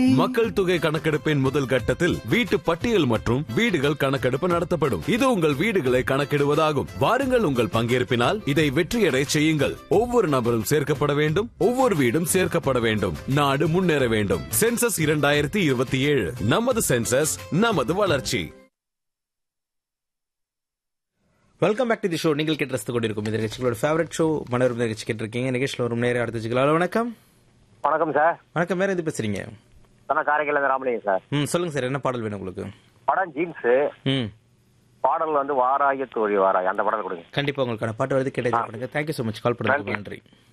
மக்கள் தொகை கணக்கெடுப்பின் முதல் கட்டத்தில் வீட்டு பட்டியல் மற்றும் வீடுகள் கணக்கெடுப்பு நடத்தப்படும் இது உங்கள் வீடுகளை கணக்கிடுவதாகும் வாருங்கள் உங்கள் பங்கேற்பினால் இதை வெற்றியடை செய்யுங்கள் ஒவ்வொரு நபரும் சேர்க்கப்பட வேண்டும் ஒவ்வொரு வீடும் சேர்க்கப்பட வேண்டும் நாடு முன்னேற வேண்டும் சென்சஸ் இரண்டாயிரத்தி இருபத்தி ஏழு நமது சென்சஸ் நமது வளர்ச்சி welcome back to the show நீங்கள் கேட்டு ரசித்து கொண்டிருக்கும் இந்த நிகழ்ச்சிகளோட ஃபேவரட் ஷோ மனோரம் நிகழ்ச்சி கேட்டிருக்கீங்க நிகழ்ச்சியில் ஒரு நேரம் அடுத்து வச்சுக்கலாம் வணக்கம் வணக்கம் சார் வணக்கம் வேற எது பேசுறீங்க நான் காரைக்கால் ராமலிங்கம் சார் ம் சொல்லுங்க சார் என்ன பாடல் வேணும் உங்களுக்கு படம் ஜீன்ஸ் ம் பாடல் வந்து வாராய தோழி வாராய் அந்த படத்தை கொடுங்க கண்டிப்பா உங்களுக்கான பாட்டு வருது கேட்டு பண்ணுங்க தேங்க்யூ ஸோ மச் கால் பண்ணதுக்கு நன்றி